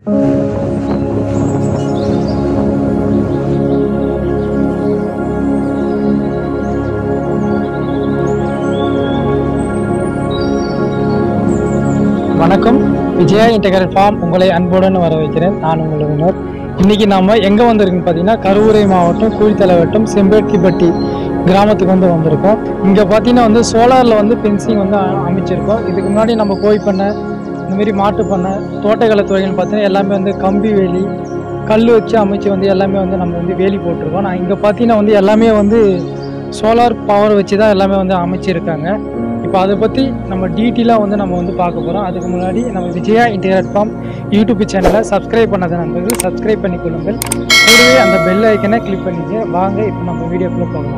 வணக்கம் Vijaya integral form உங்களை அன்புடன் வரவேற்கிறேன் நான் உங்கள் வினோத் இன்னைக்கு நாம எங்க வந்திருக்குன்னு பார்த்தீங்கன்னா கருவூரை மாவட்டம் கூலித்தலை வட்டம் செம்பேட்கிப்பட்டி கிராமத்துக்கு வந்து வந்திருக்கோம் இங்க பார்த்தீங்கன்னா வந்து சோலார்ல வந்து ஃபென்சிங் வந்து அ- அமைச்சிருக்கோம் இதுக்கு முன்னாடி நம்ம கோழி பண்ணை இந்த மாதிரி மாட்டு பண்ணை தோட்டக்கலை துறைகள் பார்த்தீங்கன்னா எல்லாமே வந்து கம்பி வேலி கல் வச்சு அமைச்சு வந்து எல்லாமே வந்து நம்ம வந்து வேலி போட்டிருக்கோம் நான் இங்கே பார்த்தீங்கன்னா வந்து எல்லாமே வந்து சோலார் பவர் வச்சு தான் எல்லாமே வந்து அமைச்சிருக்காங்க இப்போ அதை பற்றி நம்ம டீட்டெயிலாக வந்து நம்ம வந்து பார்க்க போகிறோம் அதுக்கு முன்னாடி நம்ம விஜயா இன்டர்நெட் ஃபார்ம் யூடியூப் சேனலை சப்ஸ்கிரைப் பண்ணாத நண்பர்கள் சப்ஸ்கிரைப் பண்ணி கொள்ளுங்கள் கூடவே அந்த பெல் ஐக்கனை கிளிக் பண்ணிட்டு வாங்க இப்போ நம்ம வீடியோக்குள்ளே போகலாம்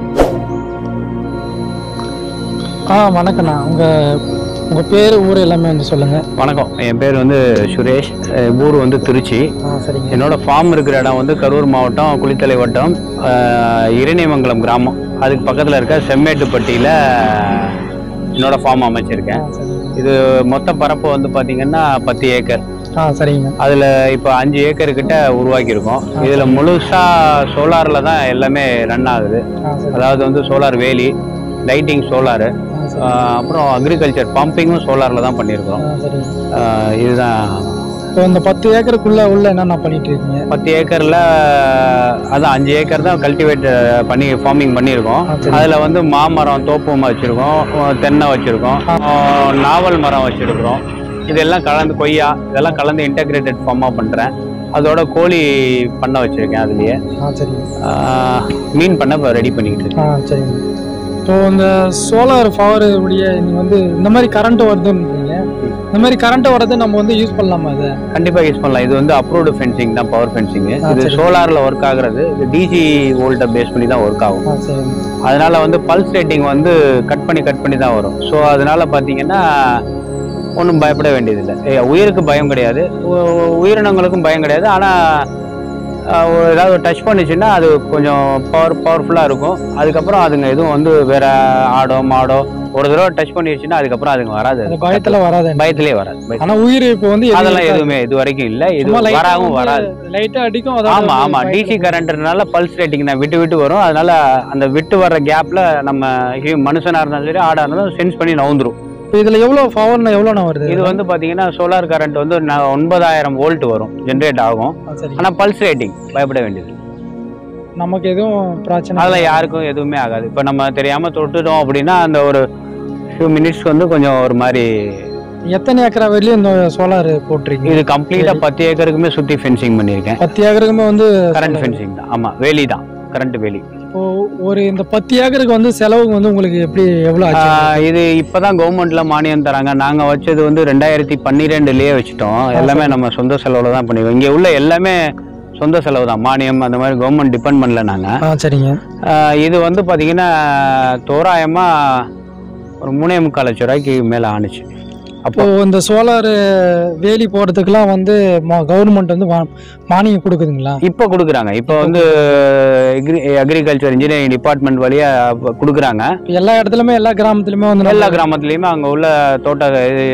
ஆ வணக்கண்ணா உங்கள் உங்கள் பேர் ஊர் எல்லாமே வந்து சொல்லுங்கள் வணக்கம் என் பேர் வந்து சுரேஷ் அஹ் ஊர் வந்து திருச்சி ஆ சரிங்க என்னோட ஃபார்ம் இருக்கிற இடம் வந்து கரூர் மாவட்டம் குளித்தலை வட்டம் அஹ் இரணிமங்கலம் கிராமம் அதுக்கு பக்கத்தில் இருக்க செம்மேட்டுப்பட்டியில் என்னோட ஃபார்ம் ஆ அமைச்சிருக்கேன் சரிங்க இது மொத்த பரப்பு வந்து பார்த்தீங்கன்னா பத்து ஏக்கர் ஆ சரிங்க அதில் இப்போ அஞ்சு ஏக்கர் கிட்ட உருவாக்கியிருக்கோம் இதில் முழுசாக சோலாரில் தான் எல்லாமே ரன் ஆகுது ஆ சரி அதாவது வந்து சோலார் வேலி லைட்டிங் சோலாரு ஆ சரி அப்புறம் அக்ரிகல்ச்சர் பம்பிங்கும் சோலாரில் தான் பண்ணியிருக்கிறோம் ஆ சரிங்க அஹ் இதுதான் இப்போ இந்த பத்து ஏக்கருக்குள்ள உள்ள என்னென்ன பண்ணிட்டு இருக்கீங்க பத்து ஏக்கர்ல அதான் அஞ்சு ஏக்கர் தான் கல்டிவேட் பண்ணி ஃபார்மிங் பண்ணியிருக்கோம் ஆ, சரி. அதில் வந்து மாமரம் தோப்பு வச்சுருக்கோம் தென்னை வச்சுருக்கோம் நாவல் மரம் வச்சுருக்கிறோம் இதெல்லாம் கலந்து கொய்யா இதெல்லாம் கலந்து இன்டகிரேட்டட் ஃபார்மாக பண்ணுறேன் அதோட கோழி பண்ண வச்சுருக்கேன் அதுலேயே ஆ சரிங்க மீன் பண்ண இப்போ ரெடி பண்ணிக்கிட்டு இருக்கேன் ஆ சரிங்க இப்போ இந்த சோலார் பவர் உடைய நீங்கள் வந்து இந்த மாதிரி கரண்ட் வருதுன்றீங்க இந்த மாதிரி கரண்ட் வர்றது நம்ம வந்து யூஸ் பண்ணலாமா இதை கண்டிப்பாக யூஸ் பண்ணலாம் இது வந்து அப்ரூவ்டு ஃபென்சிங் தான் பவர் ஃபென்சிங் ஆ, இது சரி. சோலாரில் ஒர்க் ஆகுறது இது டிசி வோல்ட்டை பேஸ் பண்ணி தான் ஒர்க் ஆகும் ஆ சரிங்க அதனால வந்து பல்ஸ் ரேட்டிங் வந்து கட் பண்ணி கட் பண்ணி தான் வரும் ஸோ அதனால பார்த்தீங்கன்னா ஒன்றும் பயப்பட வேண்டியதில்லை ஏ, உயிருக்கு பயம் கிடையாது உ- உயிரினங்களுக்கும் பயம் கிடையாது ஆனால் ஏதாவது டச் பண்ணுச்சுன்னா அது கொஞ்சம் பவர் பவர்ஃபுல்லாக இருக்கும் அதுக்கப்புறம் அதுங்க எதுவும் வந்து வேற ஆடோ மாடோ ஒரு தடவை டச் பண்ணிடுச்சுன்னா அதுக்கப்புறம் அதுங்க வராது அந்த பயத்துல வராது பயத்திலே வராது பய- ஆனா உயிர் இப்போ வந்து எதுவும் அதெல்லாம் இருக்காது. எதுவுமே இது வரைக்கும் இல்லை இது சும்மா light ஆ வராவும் வந்து வராது லைட்டா அடிக்கும் அதோட ஆமா வந்து ஆமா பயத்துல டிசி கரண்ட்னால பல்ஸ் ரேட்டிங் தான் விட்டு விட்டு வரும் அதனால அந்த விட்டு வர்ற கேப்ல நம்ம hu- மனுஷனா இருந்தாலும் சரி ஆடா இருந்தாலும் சென்ஸ் பண்ணி நவுந்துரும் இப்போ இதுல எவ்வளவு பவர்னா எவ்வளோண்ணா வருது இது வந்து பாத்தீங்கன்னா சோலார் கரண்ட் வந்து ந- ஒன்பதாயிரம் வோல்ட் வரும் ஜென்ரேட் ஆகும் ஆ, சரி ஆனா பல்ஸ் ரேட்டிங் பயப்பட வேண்டியது நமக்கு எதுவும் பிரச்சனை அதில் யாருக்கும் எதுவுமே ஆகாது இப்போ நம்ம தெரியாம தொட்டுட்டோம் அப்படின்னா அந்த ஒரு ஃபியூ மினிட்ஸ் வந்து கொஞ்சம் ஒரு மாதிரி எத்தனை ஏக்கரா வரையிலும் இந்த சோலார் போட்டிருக்கீங்க இது கம்ப்ளீட்டா பத்து ஏக்கருக்குமே சுத்தி ஃபென்சிங் பண்ணியிருக்கேன் பத்து ஏக்கருக்குமே வந்து கரண்ட் ஃபென்சிங் தான் ஆமா வேலி தான் கரண்ட் வேலி இப்போ ஒரு இந்த பத்து ஏக்கருக்கு வந்து செலவுக்கு வந்து உங்களுக்கு எப்படி எவ்வளவு ஆச்சு ஆஹ் இது இப்பதான் கவர்மெண்ட்ல மானியம் தராங்க நாங்க வச்சது வந்து ரெண்டாயிரத்தி பன்னிரெண்டுலயே வச்சுட்டோம் எல்லாமே நம்ம சொந்த செலவுல தான் பண்ணிடுவோம் இங்க உள்ள எல்லாமே சொந்த செலவு தான் மானியம் அந்த மாதிரி கவர்மெண்ட் டிபெண்ட் பண்ணல நாங்க ஆ சரிங்க ஆஹ் இது வந்து பாத்தீங்கன்னா தோராயமா ஒரு மூணே முக்கால் லட்சம் ரூபாய்க்கு மேல ஆணுச்சு அப்போ இப்போ இந்த சோலார் வேலி போடுறதுக்குலாம் வந்து கவர்மெண்ட் வந்து மா- மானியம் கொடுக்குதுங்களா இப்போ கொடுக்குறாங்க இப்போ வந்து அக்ரிகல்ச்சர் இன்ஜினியரிங் டிபார்ட்மெண்ட் வழியா கொடுக்குறாங்க இப்போ எல்லா இடத்துலயுமே எல்லா கிராமத்துலயுமே வந்து எல்லா கிராமத்துலயுமே அங்க உள்ள தோட்ட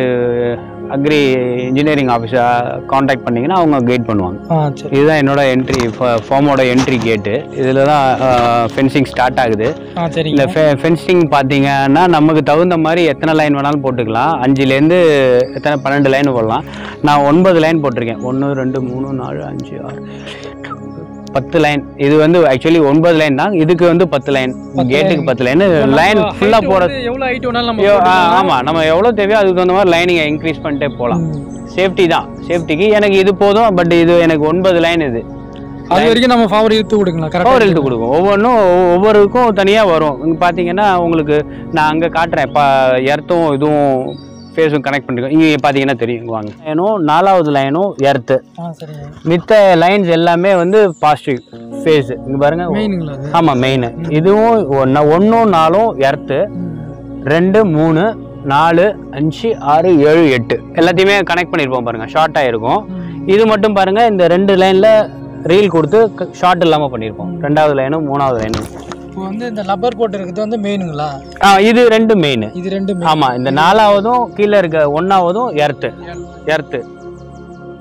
அக்ரி இன்ஜினியரிங் ஆஃபீஸை காண்டாக்ட் பண்ணீங்கன்னா அவங்க கைட் பண்ணுவாங்க ஆ சரி இதுதான் என்னோட என்ட்ரி ஃபார்மோட என்ட்ரி கேட்டு இதில் தான் ஃபென்சிங் ஸ்டார்ட் ஆகுது ஆ சரிங்க இந்த ஃபென்சிங் பார்த்தீங்கன்னா நமக்கு தகுந்த மாதிரி எத்தனை லைன் வேணாலும் போட்டுக்கலாம் அஞ்சுலேருந்து எத்தனை பன்னெண்டு லைன் போடலாம் நான் ஒன்பது லைன் போட்டிருக்கேன் ஒன்று ரெண்டு மூணு நாலு அஞ்சு ஆறு எட்டு, பத்து லைன் இது வந்து ஆக்சுவலி ஒன்பது லைன் தான் இதுக்கு வந்து பத்து லைன் பத்து கேட்டுக்கு line. பத்து லைன் லைன் ஃபுல்லாக போட எவ்வளவு ஹைட் வேணாலும் நம்ம ஐயோ, ஆ, போட்டுக்கலாம். ஆமா நம்ம எவ்வளவு தேவையோ அதுக்கு தகுந்த மாதிரி லைனிங்கை இன்க்ரீஸ் பண்ணிட்டே போகலாம் ம். சேஃப்டி தான் சேஃப்டிக்கு எனக்கு இது போதும் பட் இது எனக்கு ஒன்பது லைன் இது அது வரைக்கும் நம்ம பவர் இழுத்து கொடுக்கலாம் பவர் கரெக்டாக எழுத்து கொடுக்கும் ஒவ்வொன்றும் ஒவ்வொருக்கும் தனியாக வரும் இங்கே பார்த்தீங்கன்னா உங்களுக்கு நான் அங்கே காட்டுறேன் இப்போ எர்த்தும் இதுவும் ஃபேஸும் கனெக்ட் பண்ணிருக்கோம் இங்கே பார்த்தீங்கன்னா தெரியும் இங்க வாங்க லைனும் நாலாவது லைனும் எர்த்து ஆ சரிங்க மித்த லைன்ஸ் எல்லாமே வந்து பாசிட்டிவ் ஃபேஸ் இங்கே பாருங்க மெயினுங்களா அது ஆமாம் மெயின் இதுவும் ஒன்று ஒன்றும் நாலும் எர்த்து ம். ரெண்டு மூணு நாலு அஞ்சு ஆறு ஏழு எட்டு எல்லாத்தையுமே கனெக்ட் பண்ணியிருப்போம் பாருங்க ஷார்ட்டாக இருக்கும் ம். இது மட்டும் பாருங்க இந்த ரெண்டு லைன்ல ரீல் கொடுத்து ஷார்ட் இல்லாமல் பண்ணியிருப்போம் ரெண்டாவது லைனும் மூணாவது லைனும் இப்போ வந்து இந்த லப்பர் போட்டு இருக்கிறது வந்து மெயினுங்களா ஆ இது ரெண்டு மெயின் இது ரெண்டு main. ஆமா இந்த நாலாவதும் கீழே இருக்க ஒன்னாவதும் எர்த்து எர்த்து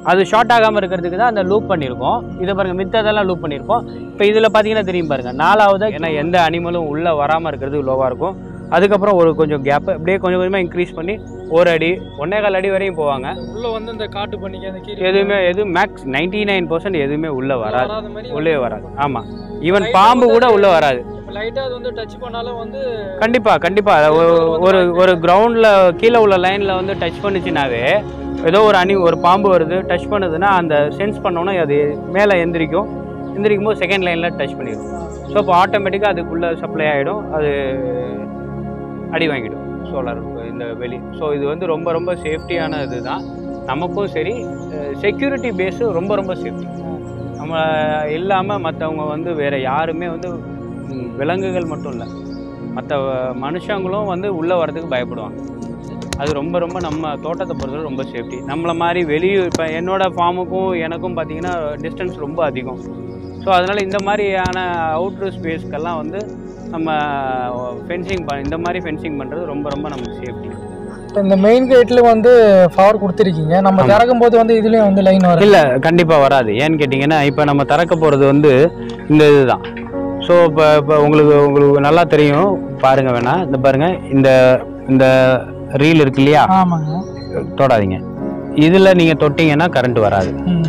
அது ஷார்ட் ஆகாமல் இருக்கிறதுக்கு தான் அந்த லூப் பண்ணியிருக்கோம் இதை பாருங்க மித்ததெல்லாம் லூப் பண்ணியிருப்போம் இப்போ இதில் பார்த்தீங்கன்னா தெரியும் பாருங்க நாலாவது ஏன்னா எந்த அனிமலும் உள்ளே வராமல் இருக்கிறது லோவாக இருக்கும் அதுக்கப்புறம் ஒரு கொஞ்சம் கேப் அப்படியே கொஞ்சம் கொஞ்சமாக இன்க்ரீஸ் பண்ணி ஒரு அடி ஒன்னே கால் அடி வரையும் போவாங்க உள்ள வந்து இந்த காட்டு பண்ணிக்க அந்த கீரை எதுவுமே எது மேக்ஸ் நைன்டி நைன் பர்சன்ட் எதுவுமே உள்ளே வராது வராத மாதிரி உள்ளே வராது ஆமாம் ஈவன் பாம்பு கூட உள்ளே வராது லைட்டா அது வந்து டச் பண்ணாலும் வந்து கண்டிப்பா கண்டிப்பா அது ஒரு- ஒரு ஒரு கிரவுண்ட்ல கீழே உள்ள லைன்ல வந்து டச் பண்ணுச்சுனாவே ஏதோ ஒரு அணி ஒரு பாம்பு வருது டச் பண்ணுதுன்னா அந்த சென்ஸ் பண்ணோன்னா அது மேலே எந்திரிக்கும் எந்திரிக்கும் போது செகண்ட் லைன்ல டச் பண்ணிடும் ஸோ இப்போ ஆட்டோமேட்டிக்காக அதுக்குள்ள சப்ளை ஆகிடும் அது அடி வாங்கிடும் சோலார் இந்த வெளி ஸோ இது வந்து ரொம்ப ரொம்ப சேஃப்டியான இதுதான் நமக்கும் சரி செக்யூரிட்டி பேஸு ரொம்ப ரொம்ப சேஃப்டி நம்ம இல்லாமல் மற்றவங்க வந்து வேற யாருமே வந்து ம், விலங்குகள் மட்டும் இல்லை மற்ற மனுஷங்களும் வந்து உள்ளே வரதுக்கு பயப்படுவாங்க அது ரொம்ப ரொம்ப நம்ம தோட்டத்தை பொறுத்தவரை ரொம்ப சேஃப்டி நம்மளை மாதிரி வெளியே இப்போ என்னோட ஃபார்முக்கும் எனக்கும் பார்த்தீங்கன்னா டிஸ்டன்ஸ் ரொம்ப அதிகம் ஸோ அதனால் இந்த மாதிரியான அவுட்ரு ஸ்பேஸ்க்கெல்லாம் வந்து நம்ம ஃபென்சிங் ப இந்த மாதிரி ஃபென்சிங் பண்ணுறது ரொம்ப ரொம்ப நமக்கு சேஃப்டி இப்ப இந்த மெயின் கேட்ல வந்து பவர் கொடுத்துருக்கீங்க நம்ம ஆமா. திறக்கும் போது வந்து இதுலயும் வந்து லைன் வரும் இல்லை கண்டிப்பாக வராது ஏன்னு கேட்டிங்கன்னா இப்போ நம்ம திறக்க போகிறது வந்து இந்த இதுதான் ஸோ இப்போ இப்போ உங்களுக்கு உங்களுக்கு நல்லா தெரியும் பாருங்க வேணா இந்த பாருங்க இந்த இந்த ரீல் இருக்கு இல்லையா ஆமாங்க தொடாதீங்க இதில் நீங்கள் தொட்டிங்கன்னா கரண்ட் வராது ம்.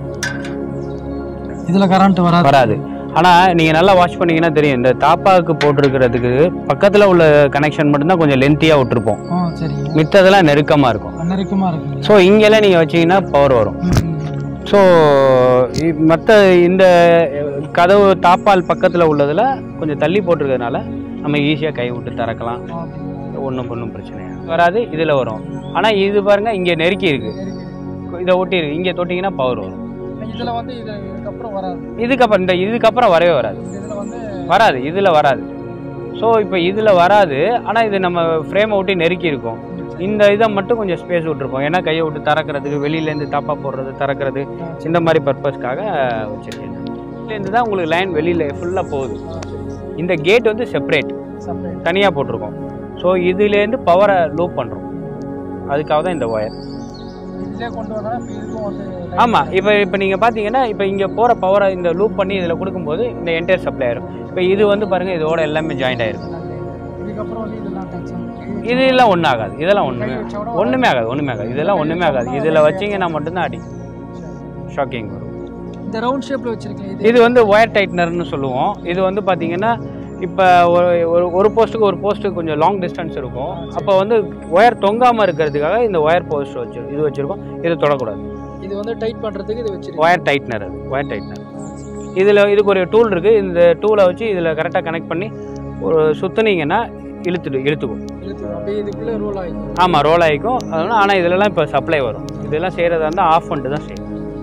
இதுல கரண்ட் வராது வராது ஆனால் நீங்கள் நல்லா வாட்ச் பண்ணீங்கன்னா தெரியும் இந்த தாப்பாவுக்கு போட்டிருக்கிறதுக்கு பக்கத்தில் உள்ள கனெக்ஷன் மட்டும்தான் கொஞ்சம் லென்த்தியாக விட்டுருப்போம் ஆ சரிங்க மித்ததெல்லாம் நெருக்கமாக இருக்கும் நெருக்கமா இருக்குங்க ஸோ இங்கெல்லாம் நீங்கள் வச்சீங்கன்னா பவர் வரும் ம். ஸோ மற்ற இந்த கதவு தாப்பால் பக்கத்தில் உள்ளதில் கொஞ்சம் தள்ளி போட்டிருக்கிறதுனால நம்ம ஈஸியாக கை விட்டு திறக்கலாம் ஒன்றும் ஒன்றும் பிரச்சனை வராது இதில் வரும் ஆனால் இது பாருங்க இங்கே நெருக்கி இருக்கு இதை ஒட்டி இருக்கு இங்கே தொட்டிங்கன்னா பவர் வரும் இதுல வந்து இது இதுக்கப்புறம் வராது இதுக்கப்புறம் இந்த இதுக்கப்புறம் வரவே வராது இதுல வந்து வராது இதில் வராது ஸோ இப்போ இதில் வராது ஆனால் இது நம்ம ஃப்ரேமை ஒட்டி நெருக்கி இருக்கும் இந்த இதை மட்டும் கொஞ்சம் ஸ்பேஸ் விட்டுருப்போம் ஏன்னா கையை விட்டு திறக்கிறதுக்கு வெளியிலேருந்து தப்பா போடுறது திறக்கிறது இந்த மாதிரி பர்பஸ்க்காக வச்சுருக்கேன் இதுலேருந்து தான் உங்களுக்கு லைன் வெளியில் ஃபுல்லாக போகுது இந்த கேட் வந்து செப்பரேட் செப்பரேட் தனியாக போட்டிருக்கோம் ஸோ இதுலேருந்து பவரை லூப் பண்ணுறோம் அதுக்காக தான் இந்த ஒயர் இதுலயே கொண்டு வந்தா இப்ப இதுக்கும் வந்து ஆமாம் இப்போ இப்போ நீங்கள் பார்த்தீங்கன்னா இப்போ இங்கே போகிற பவரை இந்த லூப் பண்ணி இதில் கொடுக்கும்போது இந்த என்டையர் சப்ளை ஆயிரும் இப்போ இது வந்து பாருங்கள் இதோட எல்லாமே ஜாயிண்ட் ஆயிருக்கு இதுக்கப்புறம் வந்து இதெல்லாம் டச் இதெல்லாம் ஒன்றும் ஆகாது இதெல்லாம் ஒன்றுமே ஒன்றுமே ஆகாது ஒன்றுமே ஆகாது இதெல்லாம் ஒன்றுமே ஆகாது இதில் வச்சிங்கன்னா மட்டும்தான் அடி ஷாக்கிங் வரும் இந்த ரவுண்ட் ஷேப்ல வச்சிருக்கேன் இது வந்து ஒயர் டைட்னர்னு சொல்லுவோம் இது வந்து பார்த்தீங்கன்னா இப்போ ஒரு ஒரு ஒரு போஸ்ட்டுக்கு ஒரு போஸ்ட்டுக்கு கொஞ்சம் லாங் டிஸ்டன்ஸ் இருக்கும் அப்போ வந்து ஒயர் தொங்காமல் இருக்கிறதுக்காக இந்த ஒயர் போஸ்ட் வச்சு இது வச்சுருக்கோம் இது தொடக்கூடாது இது வந்து டைட் பண்றதுக்கு இது வச்சிருக்கேன் ஒயர் டைட்னர் அது ஒயர் டைட்னர் இதில் இதுக்கு ஒரு டூல் இருக்குது இந்த டூலை வச்சு இதில் கரெக்டாக கனெக்ட் பண்ணி ஒரு சுற்றுனீங்கன்னா இழுத்துட்டு இழுத்துக்கும் இழுத்து அப்படியே இதுக்குள்ள ரோல் ஆகிக்கும் ஆமாம் ரோல் ஆகிக்கும் அதனால் ஆனால் இதெல்லாம் இப்போ சப்ளை வரும் இதெல்லாம் செய்கிறதா இருந்தால் ஆஃப் பண்ணிட்டு தான் செய்யும்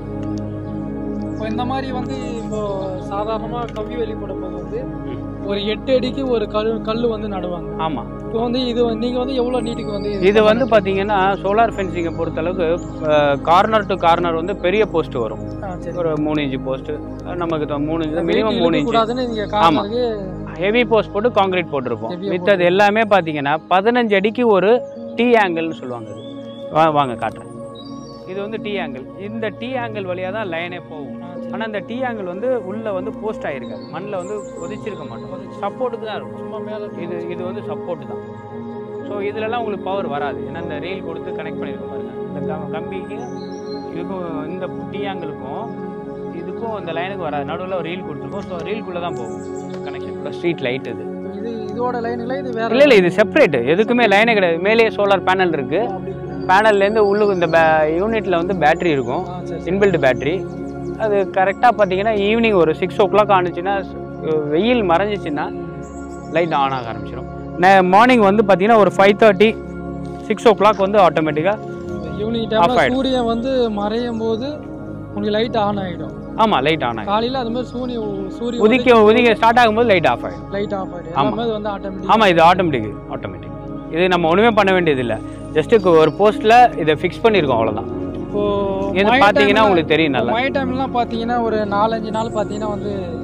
இப்போ இந்த மாதிரி வந்து இப்போ சாதாரணமா கவ்வி வெளி போடும்போது வந்து ஒரு எட்டு அடிக்கு ஒரு கல் கல் வந்து நடுவாங்க ஆமாம் இப்போ வந்து இது வந்து- நீங்க வந்து எவ்வளவு நீட்டுக்கு வந்து இது வந்து பார்த்தீங்கன்னா சோலார் ஃபென்சிங்கை பொறுத்தளவுக்கு கார்னர் டு கார்னர் வந்து பெரிய போஸ்ட் வரும் ஆ, சரி ஒரு மூணு இன்ச்சு போஸ்ட் நமக்கு தொ- மூணு இன்ச்சு மினிமம் மூணு இன்ச்சு கூடாதுன்னு நீங்க காரணத்துக்கு ஹெவி போஸ்ட் போட்டு காங்கிரீட் போட்டிருப்போம் Heavy-ஆ மித்தது எல்லாமே பார்த்தீங்கன்னா பதினஞ்சு அடிக்கு ஒரு டீ ஆங்கிள்னு சொல்லுவாங்க இது வா- வாங்க காட்டுறேன் இது வந்து டீ ஆங்கிள் இந்த டீ ஆங்கிள் வழியாக தான் லைனே போகும் ஆனால் இந்த டீ ஆங்கிள் வந்து உள்ளே வந்து போஸ்ட் ஆகிருக்காது மண்ணில் வந்து கொதிச்சிருக்க மாட்டோம் சப்போர்ட்டுக்கு தான் இருக்கும் சும்மா மேல இது இது வந்து சப்போர்ட் தான் ஸோ இதுலலாம் உங்களுக்கு பவர் வராது ஏன்னா இந்த ரெயில் கொடுத்து கனெக்ட் பண்ணியிருக்கோம் பாருங்க இந்த கம்- கம்பிக்கு இதுக்கும் இந்த டீயாங்களுக்கும் இதுக்கும் இந்த லைனுக்கு வராது நடுவில் ஒரு ரீல் கொடுத்துருக்கோம் ஸோ ரீல்குள்ளே தான் போகும் கனெக்ஷன் இப்போ ஸ்ட்ரீட் லைட் இது இது இதோட லைன்ல இது வேற இல்லை இல்லை இது செப்பரேட் எதுக்குமே லைனே கிடையாது மேலேயே சோலார் பேனல் இருக்குது அப்படி இருக்கு. பேனல்லேருந்து உள்ளுக்கு இந்த பே யூனிட்டில் வந்து பேட்டரி இருக்கும் ஆ, சரி, சரி. இன்பில்ட் பேட்டரி அது கரெக்டாக பார்த்தீங்கன்னா ஈவினிங் ஒரு சிக்ஸ் ஓ கிளாக் ஆனிச்சுன்னா வெயில் மறைஞ்சிச்சின்னா லைட் ஆன் ஆக ஆரம்பிச்சிடும் மார்னிங் வந்து பார்த்தீங்கன்னா ஒரு five thirty six o'clock வந்து ஆட்டோமேட்டிக்காக ஈவினிங் Off டைம்ல ஆயிடும். சூரியன் வந்து மறையும் போது உங்களுக்கு லைட் ஆன் ஆயிடும் ஆமாம் லைட் ஆன் ஆகும் காலையில அது மாதிரி சூரியன் சூரியன் உதிக்க உதிக்க ஸ்டார்ட் ஆகும்போது லைட் ஆஃப் ஆகிடும் லைட் ஆஃப் ஆயிடும் ஆமா. எல்லாமே வந்து ஆட்டோமேட்டிக் ஆமாம் இது ஆட்டோமேட்டிக் ஆட்டோமேட்டிக் இது நம்ம ஒன்றுமே பண்ண வேண்டியது இல்லை ஜஸ்ட்டு ஒரு போஸ்ட்டில் இதை ஃபிக்ஸ் பண்ணியிருக்கோம் அவ்வளோதான் இப்போ இது மழை பார்த்தீங்கன்னா timeல- உங்களுக்கு தெரியும் நல்லா மழை டைம்லாம் பார்த்தீங்கன்னா ஒரு நாலஞ்சு நாள் பார்த்தீங்கன்னா வந்து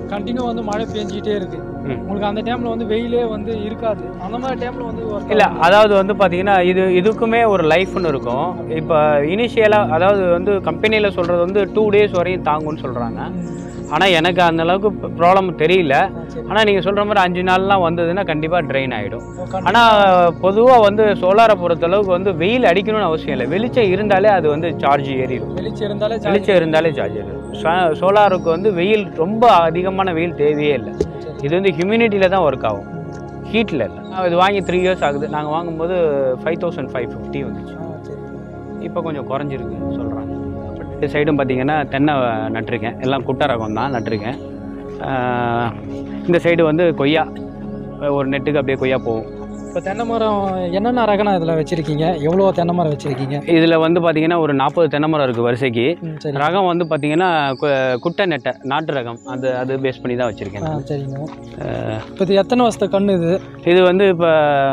கண்டினியூ வந்து மழை பெஞ்சிட்டே இருக்கு ம். உங்களுக்கு அந்த டைம்ல வந்து வெயிலே வந்து இருக்காது அந்த மாதிரி டைம்ல வந்து work இல்லை ஆகும். அதாவது வந்து பார்த்தீங்கன்னா இது இதுக்குமே ஒரு லைஃப்னு இருக்கும் இப்போ இனிஷியலாக அதாவது வந்து கம்பெனியில் சொல்கிறது வந்து டூ டேஸ் வரையும் தாங்கும்னு சொல்கிறாங்க ம். ஆனால் எனக்கு அந்த அளவுக்கு ப்ராப்ளம் தெரியல ஆ, சரி. ஆனால் நீங்கள் சொல்கிற மாதிரி அஞ்சு நாள்லாம் வந்ததுன்னா கண்டிப்பாக ட்ரெயின் ஆகிடும் ஓ, continue- ஆனால் பொதுவாக வந்து சோலாரை பொறுத்தளவுக்கு வந்து வெயில் அடிக்கணும்னு அவசியம் இல்லை வெளிச்சம் இருந்தாலே அது வந்து சார்ஜ் ஏறிடும் வெளிச்சம் இருந்தாலே charge வெளிச்சம் இருந்தாலே சார்ஜ் ஏறிடும் சோ- சோலாருக்கு வந்து வெயில் ரொம்ப அதிகமான வெயில் தேவையே இல்லை சரி. இது வந்து ஹியூமினிட்டியில் தான் ஒர்க் ஆகும் ஹீட்டில் இல்லை நான் இது வாங்கி த்ரீ இயர்ஸ் ஆகுது நாங்கள் வாங்கும்போது ஃபைவ் தௌசண்ட் ஃபைவ் ஃபிஃப்டி வந்துச்சு ஆ, சரி. இப்போ கொஞ்சம் குறைஞ்சிருக்கு சொல்கிறாங்க இந்த சைடும் பார்த்தீங்கன்னா தென்னை நட்டிருக்கேன் எல்லாம் குட்டை ரகம் தான் நட்டிருக்கேன் ஆஹ் இந்த சைடு வந்து கொய்யா ஒரு நெட்டுக்கு அப்படியே கொய்யா போகும் இப்போ தென்னை மரம் என்னென்ன ரகனா இதில் வச்சிருக்கீங்க எவ்வளோ தென்னை மரம் வச்சிருக்கீங்க இதில் வந்து பார்த்தீங்கன்னா ஒரு நாற்பது தென்னை மரம் இருக்குது வரிசைக்கு ம், சரி ரகம் வந்து பார்த்தீங்கன்னா கு- குட்டை நெட்டை நாட்டு ரகம் அது அது பேஸ் பண்ணி தான் வச்சுருக்கேன் ஆ சரிங்க இப்போ இது எத்தனை வருஷத்து கண்ணு இது இது வந்து இப்போ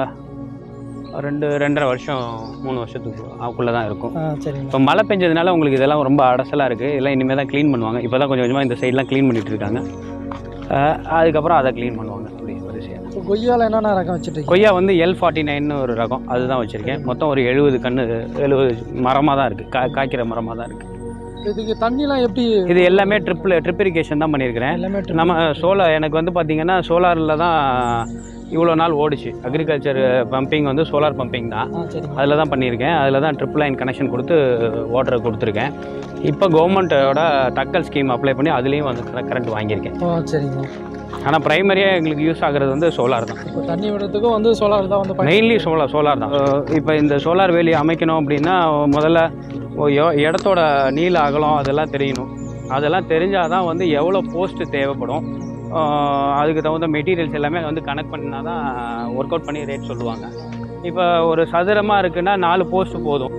ரெண்டு ரெண்டரை வருஷம் மூணு வருஷத்துக்கு அதுக்குள்ளே தான் இருக்கும் ஆ சரிங்க இப்போ மழை பெஞ்சதுனால உங்களுக்கு இதெல்லாம் ரொம்ப அடசலாக இருக்குது இதெல்லாம் இனிமேல் தான் க்ளீன் பண்ணுவாங்க இப்போ தான் கொஞ்சம் கொஞ்சமாக இந்த சைட்லாம் க்ளீன் பண்ணிட்டு இருக்காங்க அஹ் அதுக்கப்புறம் அதை க்ளீன் பண்ணுவாங்க அப்படி வரிசையாக இப்போ கொய்யால என்னென்ன ரகம் வச்சுருக்கீங்க கொய்யா வந்து எல் ஃபார்ட்டி நைன்னு ஒரு ரகம் அதுதான் வச்சுருக்கேன் மொத்தம் ஒரு எழுபது கன்று எழுபது மரமாக தான் இருக்குது கா காய்க்கிற மரமாக தான் இருக்குது இதுக்கு தண்ணிலாம் எப்படி இது எல்லாமே ட்ரிப்பில் ட்ரிப் இரிகேஷன் தான் பண்ணியிருக்கிறேன் எல்லாமே drip- நம்ம சோலார் எனக்கு வந்து பார்த்தீங்கன்னா சோலாரில் தான் இவ்வளோ நாள் ஓடிச்சு அக்ரிகல்ச்சர் பம்பிங் வந்து சோலார் பம்பிங் தான் ஆ சரிங்க அதில் தான் பண்ணியிருக்கேன் அதில் தான் ட்ரிப் லைன் கனெக்ஷன் கொடுத்து வாட்டரை கொடுத்துருக்கேன் இப்போ கவர்மெண்ட்டோட டக்கல் ஸ்கீம் அப்ளை பண்ணி அதுலேயும் வந்து கரண்ட் வாங்கியிருக்கேன் ஓ சரிங்க ஆனால் ப்ரைமரியாக எங்களுக்கு யூஸ் ஆகுறது வந்து சோலார் தான் இப்போ தண்ணி விடுறதுக்கும் வந்து சோலார் தான் வந்து பயன் மெயின்லி சோலார் சோலார் தான் இப்போ இந்த சோலார் வேலி அமைக்கணும் அப்படின்னா முதல்ல ஓ, எ- இடத்தோட நீள அகலம் அதெல்லாம் தெரியணும் அதெல்லாம் தெரிஞ்சால் தான் வந்து எவ்வளோ போஸ்ட் தேவைப்படும் அஹ் அதுக்கு தகுந்த மெட்டீரியல்ஸ் எல்லாமே வந்து கனெக்ட் பண்ணால் தான் ஒர்க் அவுட் பண்ணி ரேட் சொல்லுவாங்க இப்போ ஒரு சதுரமாக இருக்குன்னா நாலு போஸ்ட் போதும்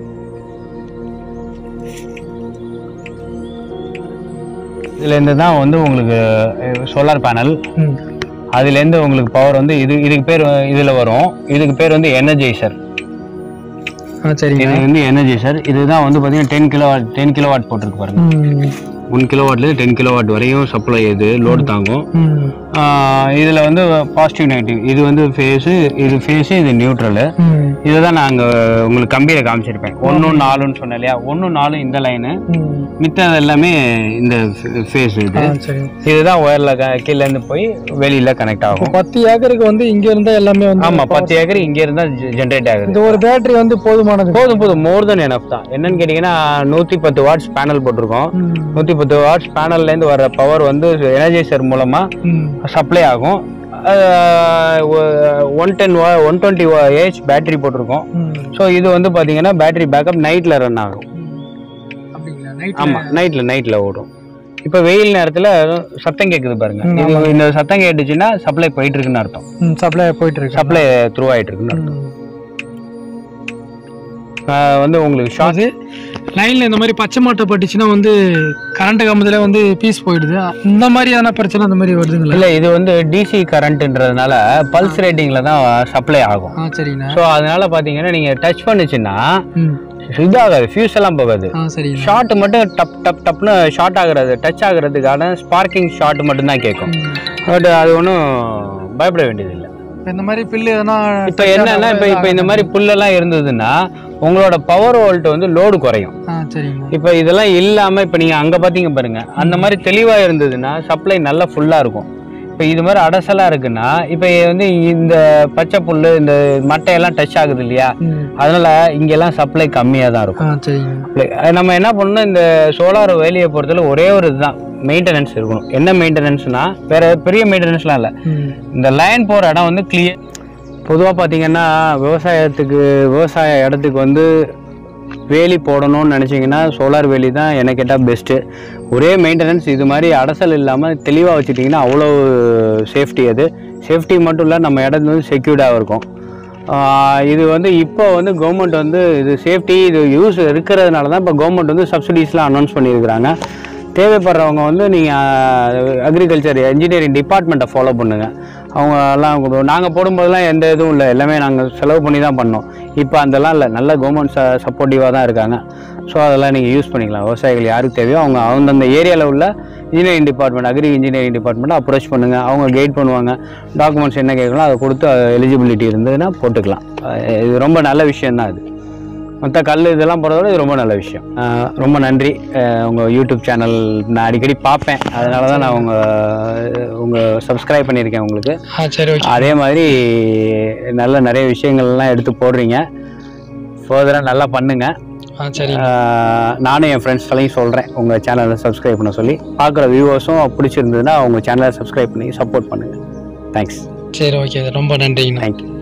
இதுலேருந்து தான் வந்து உங்களுக்கு சோலார் பேனல் ம் அதுலேருந்து உங்களுக்கு பவர் வந்து இது இதுக்கு பேர் இதில் வரும் இதுக்கு பேர் வந்து எனர்ஜைசர் ஆ சரிங்க இது வந்து எனர்ஜைசர் இதுதான் வந்து பார்த்தீங்கன்னா ten kilowatt ten kilowatt போட்டிருக்கு பாருங்க ம் ஒன் கிலோ வாட்லேருந்து டென் கிலோ வாட் வரையும் சப்ளை இது லோடு தாங்கும் ம் இதில் வந்து பாசிட்டிவ் நெகட்டிவ் இது வந்து ஃபேஸு இது ஃபேஸு இது நியூட்ரலு ம் இதை தான் நான் அங்கே உங்களுக்கு கம்பியில் காமிச்சிருப்பேன் ஒன்று நாலுன்னு சொன்னேன் இல்லையா ஒன்று நாலு இந்த லைனு ம் மித்தது எல்லாமே இந்த ஃபேஸ் இது ஆ சரிங்க இதுதான் ஒயரில் கீழேருந்து போய் வெளியில் கனெக்ட் இப்போ ஆகும் பத்து ஏக்கருக்கு வந்து இங்க இருந்தா எல்லாமே வந்து ஆமாம் பத்து ஏக்கர் இங்கே இருந்தால் ஜென்ரேட் ஆகுது இந்த ஒரு பேட்டரி வந்து போதுமானது போதும் போதும் மோர் தென் எனஃப் தான் என்னன்னு கேட்டிங்கன்னா நூற்றி பத்து வாட்ஸ் பேனல் போட்டிருக்கோம் ம் நூற்றி பத்து வாட்ஸ் பேனல்லேருந்து வர பவர் வந்து எனர்ஜைசர் மூலமாக ம் சப்ளை ஆகும் one ten one twenty AH battery போட்டிருக்கோம் ம் ஸோ இது வந்து பார்த்தீங்கன்னா பேட்டரி பேக்கப் நைட்டில் ரன் ஆகும் அப்படிங்களா நைட் ஆமாம் நைட்டில் நைட்டில் ஓடும் இப்போ வெயில் நேரத்தில் சத்தம் கேட்குது பாருங்க ம், இது இந்த சத்தம் கேட்டுச்சுன்னா சப்ளை போயிட்டு இருக்குன்னு அர்த்தம் ம் சப்ளை போயிட்டு இருக்கு சப்ளை த்ரூ ஆயிட்டு இருக்குன்னு அர்த்தம் ம். ஆஹ் வந்து உங்களுக்கு ஷார்ட் அது லைன்ல இந்த மாதிரி பச்சை மாட்டை பட்டுச்சுன்னா வந்து கரண்ட் கம்பத்துல வந்து பீஸ் போயிடுது இந்த மாதிரி எதனா பிரச்சனை அந்த மாதிரி வருதுங்களா இல்லை இது வந்து டிசி கரண்ட்ன்றதுனால பல்ஸ் ரேட்டிங்கில் தான் சப்ளை ஆகும் ஆ சரிங்கண்ணா ஸோ அதனால பார்த்தீங்கன்னா நீங்கள் டச் பண்ணுச்சுன்னா ம் இதாகாது ஃபியூஸ் எல்லாம் போகாது ஆ சரிங்கண்ணா ஷார்ட் மட்டும் டப் டப் டப்னு ஷார்ட் ஆகுறது டச் ஆகுறதுக்கான ஸ்பார்க்கிங் ஷார்ட் மட்டும்தான் கேட்கும் ம். பட் அது ஒன்றும் பயப்பட வேண்டியதில்லை இப்ப இந்த மாதிரி பில்லு எதனா இப்போ என்னன்னா இப்போ இப்போ இந்த மாதிரி புல்லெல்லாம் இருந்ததுன்னா உங்களோட பவர் வோல்ட் வந்து லோடு குறையும் ஆ சரிங்கண்ணா இப்போ இதெல்லாம் இல்லாமல் இப்போ நீங்கள் அங்கே பார்த்தீங்க பாருங்க அந்த மாதிரி தெளிவாக இருந்ததுன்னா சப்ளை நல்லா ஃபுல்லாக இருக்கும் இப்போ இது மாதிரி அடசலாக இருக்குன்னா இப்போ வந்து இந்த பச்சை புல் இந்த மட்டையெல்லாம் டச் ஆகுது இல்லையா ம். அதனால இங்கெல்லாம் சப்ளை கம்மியாக தான் இருக்கும் ஆ சரிங்க Supply. அது நம்ம என்ன பண்ணணும் இந்த சோலார் வேலையை பொறுத்தவரை ஒரே ஒரு இதுதான் மெயின்டெனன்ஸ் இருக்கணும் என்ன மெயின்டெனன்ஸ்னா வேற பெரிய மெயின்டெனன்ஸ்லாம் இல்லை ம் இந்த லைன் போகிற இடம் வந்து கிளியர் பொதுவாக பார்த்தீங்கன்னா விவசாயத்துக்கு விவசாய இடத்துக்கு வந்து வேலி போடணும்னு நினச்சிங்கன்னா சோலார் வேலி தான் எனக்கு கேட்டால் பெஸ்ட்டு ஒரே மெயின்டெனன்ஸ் இது மாதிரி அடசல் இல்லாமல் தெளிவாக வச்சுட்டிங்கன்னா அவ்வளோ சேஃப்டி அது சேஃப்டி மட்டும் இல்லை நம்ம இடம் வந்து செக்யூர்டாக இருக்கும் ஆஹ் இது வந்து இப்போ வந்து கவர்மெண்ட் வந்து இது சேஃப்டி இது யூஸ் இருக்கிறதுனால தான் இப்போ கவர்மெண்ட் வந்து சப்சிடிஸ்லாம் அனௌன்ஸ் பண்ணியிருக்கிறாங்க தேவைப்படுறவங்க வந்து நீங்கள் அக்ரிகல்ச்சர் இன்ஜினியரிங் டிபார்ட்மெண்ட்டை ஃபாலோ பண்ணுங்கள் அவங்க எல்லாம் நாங்கள் போடும்போதெல்லாம் எந்த இதுவும் இல்லை எல்லாமே நாங்கள் செலவு பண்ணி தான் பண்ணோம் இப்போ அதெல்லாம் இல்லை நல்ல கவர்மெண்ட் ச சப்போர்ட்டிவாக தான் இருக்காங்க ஸோ அதெல்லாம் நீங்கள் யூஸ் பண்ணிக்கலாம் விவசாயிகள் யாருக்கு தேவையோ அவங்க அந்தந்த ஏரியாவில் உள்ள engineering department agri engineering department approach பண்ணுங்கள் அவங்க கைட் பண்ணுவாங்க டாக்குமெண்ட்ஸ் என்ன கேட்கலாம் அதை கொடுத்து எலிஜிபிலிட்டி இருந்ததுன்னா போட்டுக்கலாம் அஹ் இது ரொம்ப நல்ல விஷயம்தான் அது மற்ற கல் இதெல்லாம் போகிறதோட இது ரொம்ப நல்ல விஷயம் அஹ் ரொம்ப நன்றி அஹ் உங்கள் யூடியூப் சேனல் நான் அடிக்கடி பார்ப்பேன் அதனால தான் நான் உங்கள் உங்கள் சப்ஸ்கிரைப் பண்ணியிருக்கேன் உங்களுக்கு ஆ சரி ஓகே அதே மாதிரி நல்ல நிறைய விஷயங்கள்லாம் எடுத்து போடுறீங்க ஃபர்தராக நல்லா பண்ணுங்க ஆ சரி ஆஹ் நானும் என் ஃப்ரெண்ட்ஸ்களையும் சொல்கிறேன் உங்கள் சேனலை சப்ஸ்கிரைப் பண்ண சொல்லி பார்க்குற வியூவர்ஸும் பிடிச்சிருந்ததுன்னா உங்கள் சேனலை சப்ஸ்கிரைப் பண்ணி சப்போர்ட் பண்ணுங்கள் தேங்க்ஸ் சரி ஓகே ரொம்ப நன்றிங்கண்ணா தேங்க்யூ